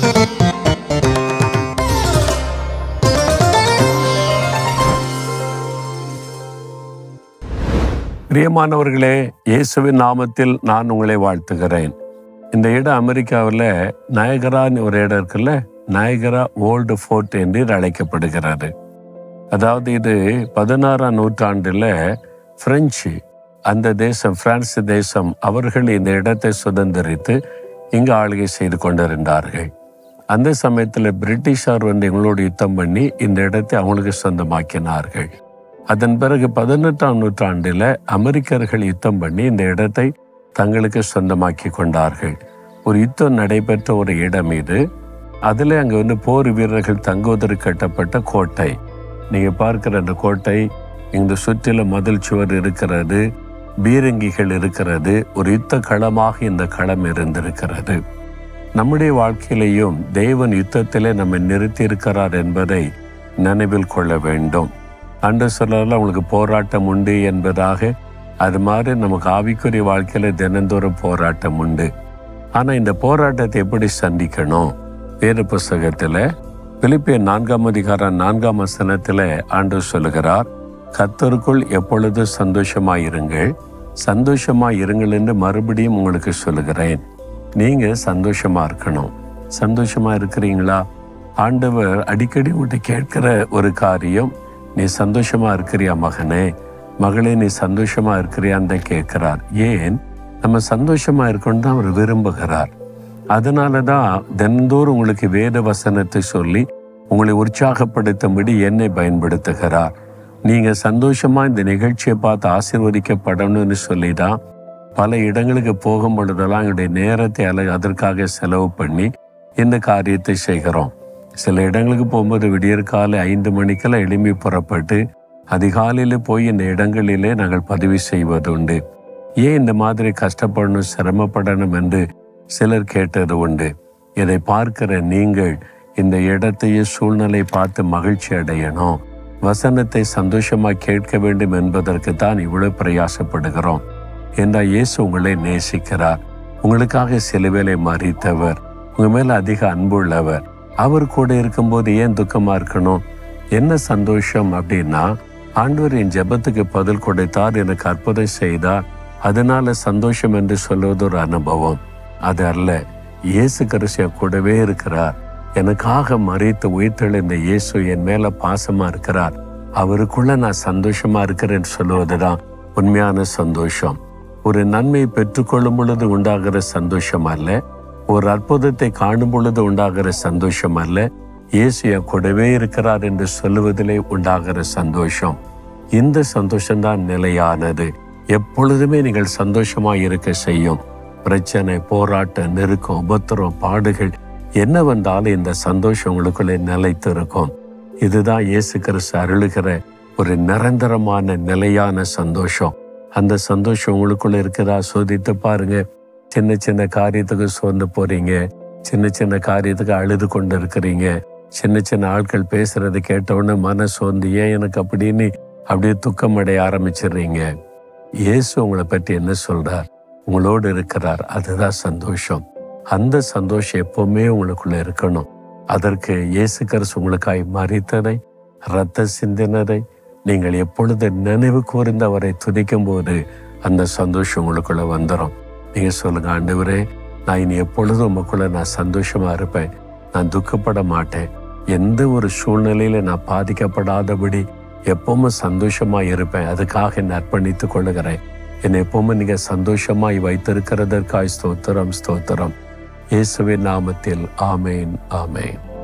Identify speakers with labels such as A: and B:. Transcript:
A: பிரியமானவர்களே இயேசுவின் நாமத்தில் நான் உங்களை வாழ்த்துகிறேன் இந்த இடம் அமெரிக்காவில் நயகரான்னு ஒரு இடம் இருக்குல்ல நயகரா ஓல்டு ஃபோர்ட் என்று இது அழைக்கப்படுகிறது அதாவது இது பதினாறாம் நூற்றாண்டில் பிரெஞ்சு அந்த தேசம் பிரான்ஸ் தேசம் அவர்கள் இந்த இடத்தை சுதந்திரித்து இங்கு ஆளுகை செய்து கொண்டிருந்தார்கள் அந்த சமயத்தில் பிரிட்டிஷார் வந்து எங்களோடு யுத்தம் பண்ணி இந்த இடத்தை அவங்களுக்கு சொந்தமாக்கினார்கள் அதன் பிறகு பதினெட்டாம் நூற்றாண்டில் அமெரிக்கர்கள் யுத்தம் பண்ணி இந்த இடத்தை தங்களுக்கு சொந்தமாக்கி கொண்டார்கள் ஒரு யுத்தம் நடைபெற்ற ஒரு இடம் இது அதில் அங்கே வந்து போர் வீரர்கள் தங்குவதற்கு கட்டப்பட்ட கோட்டை நீங்கள் பார்க்கிற அந்த கோட்டை இந்த சுற்றிலும் மதில் சுவர் இருக்கிறது பீரங்கிகள் இருக்கிறது ஒரு யுத்த களமாக இந்த களம் இருந்திருக்கிறது நம்முடைய வாழ்க்கையிலேயும் தேவன் யுத்தத்திலே நம்மை நிறுத்தி இருக்கிறார் என்பதை நினைவில் கொள்ள வேண்டும் அன்று சொல்லல உங்களுக்கு போராட்டம் உண்டு என்பதாக அது மாதிரி நமக்கு ஆவிக்குரிய வாழ்க்கையில தினந்தோறும் போராட்டம் உண்டு ஆனா இந்த போராட்டத்தை எப்படி சந்திக்கணும் வேறு புஸ்தகத்துல பிலிப்பிய நான்காம் அதிகாரம் நான்காம் வசனத்துல ஆண்டு சொல்லுகிறார் கத்தருக்குள் எப்பொழுது சந்தோஷமாயிருங்கள் சந்தோஷமாய் இருங்கள் என்று மறுபடியும் உங்களுக்கு சொல்லுகிறேன் நீங்க சந்தோஷமா இருக்கணும் சந்தோஷமா இருக்கிறீங்களா ஆண்டவர் அடிக்கடி உங்கள்கிட்ட கேட்கிற ஒரு காரியம் நீ சந்தோஷமா இருக்கிறியா மகனே மகளே நீ சந்தோஷமா இருக்கிறியான்னு தான் கேட்கிறார் ஏன் நம்ம சந்தோஷமா இருக்கணும் தான் அவர் விரும்புகிறார் அதனால தான் தினந்தோறும் உங்களுக்கு வேத வசனத்தை சொல்லி உங்களை உற்சாகப்படுத்தும்படி என்னை பயன்படுத்துகிறார் நீங்க சந்தோஷமா இந்த நிகழ்ச்சியை பார்த்து ஆசீர்வதிக்கப்படணும்னு சொல்லி தான் பல இடங்களுக்கு போகும் பொழுதெல்லாம் எங்களுடைய நேரத்தை அல அதற்காக செலவு பண்ணி இந்த காரியத்தை செய்கிறோம் சில இடங்களுக்கு போகும்போது விடியற்காலை ஐந்து மணிக்கெல்லாம் எழும்பி புறப்பட்டு அதிகாலையில் போய் இந்த இடங்களிலே நாங்கள் பதிவு செய்வதுண்டு ஏன் இந்த மாதிரி கஷ்டப்படணும் சிரமப்படணும் என்று சிலர் கேட்டது உண்டு இதை பார்க்கிற நீங்கள் இந்த இடத்தையே சூழ்நிலை பார்த்து மகிழ்ச்சி அடையணும் வசனத்தை சந்தோஷமா கேட்க வேண்டும் என்பதற்கு தான் இவ்வளவு பிரயாசப்படுகிறோம் என்றால் இயேசு உங்களை நேசிக்கிறார் உங்களுக்காக சிலுவேலை மறித்தவர் உங்க மேல அதிக அன்புள்ளவர் அவர் கூட இருக்கும்போது ஏன் துக்கமா இருக்கணும் என்ன சந்தோஷம் அப்படின்னா ஆண்டவர் என் ஜெபத்துக்கு பதில் கொடுத்தார் எனக்கு அற்புதம் செய்தார் அதனால சந்தோஷம் என்று சொல்வது ஒரு அனுபவம் அது அல்ல இயேசு கரிசியா கூடவே இருக்கிறார் எனக்காக மறித்து உயிர்த்தெழுந்த இயேசு என் மேல பாசமா இருக்கிறார் அவருக்குள்ள நான் சந்தோஷமா இருக்கிறேன்னு சொல்லுவதுதான் உண்மையான சந்தோஷம் ஒரு நன்மையை பெற்றுக்கொள்ளும் பொழுது உண்டாகிற சந்தோஷம் அல்ல ஒரு அற்புதத்தை காணும் பொழுது உண்டாகிற சந்தோஷம் அல்ல இயேசு என் கூடவே இருக்கிறார் என்று சொல்லுவதிலே உண்டாகிற சந்தோஷம் இந்த சந்தோஷம்தான் நிலையானது எப்பொழுதுமே நீங்கள் சந்தோஷமா இருக்க செய்யும் பிரச்சனை போராட்டம் நெருக்கம் உபத்திரம் பாடுகள் என்ன வந்தாலும் இந்த சந்தோஷம் உங்களுக்குள்ளே நிலைத்து இருக்கும் இதுதான் இயேசு கிறிஸ்து அருளுகிற ஒரு நிரந்தரமான நிலையான சந்தோஷம் அந்த சந்தோஷம் உங்களுக்குள்ள இருக்குதா சோதித்து பாருங்க சின்ன சின்ன காரியத்துக்கு சோர்ந்து போறீங்க சின்ன சின்ன காரியத்துக்கு அழுது கொண்டு இருக்கிறீங்க சின்ன சின்ன ஆட்கள் பேசுறதை கேட்ட உடனே மன சோர்ந்து ஏன் எனக்கு அப்படின்னு அப்படியே துக்கம் அடைய ஆரம்பிச்சிடுறீங்க இயேசு உங்களை பற்றி என்ன சொல்றார் உங்களோடு இருக்கிறார் அதுதான் சந்தோஷம் அந்த சந்தோஷம் எப்பவுமே உங்களுக்குள்ள இருக்கணும் அதற்கு இயேசு கிறிஸ்து உங்களுக்காய் மறித்ததை ரத்த சிந்தினதை நீங்கள் எப்பொழுது நினைவு கூர்ந்து அவரை துதிக்கும் போது அந்த சந்தோஷம் உங்களுக்குள்ள வந்துடும் நீங்க சொல்லுங்க ஆண்டவரே நான் இனி எப்பொழுதும் உங்களுக்குள்ள நான் சந்தோஷமா இருப்பேன் நான் துக்கப்பட மாட்டேன் எந்த ஒரு சூழ்நிலையில நான் பாதிக்கப்படாதபடி எப்பவுமே சந்தோஷமா இருப்பேன் அதுக்காக என்னை அர்ப்பணித்துக் கொள்ளுகிறேன் என்னை எப்பவுமே நீங்க சந்தோஷமாய் வைத்திருக்கிறதற்காய் ஸ்தோத்திரம் ஸ்தோத்திரம் இயேசுவின் நாமத்தில் ஆமேன் ஆமேன்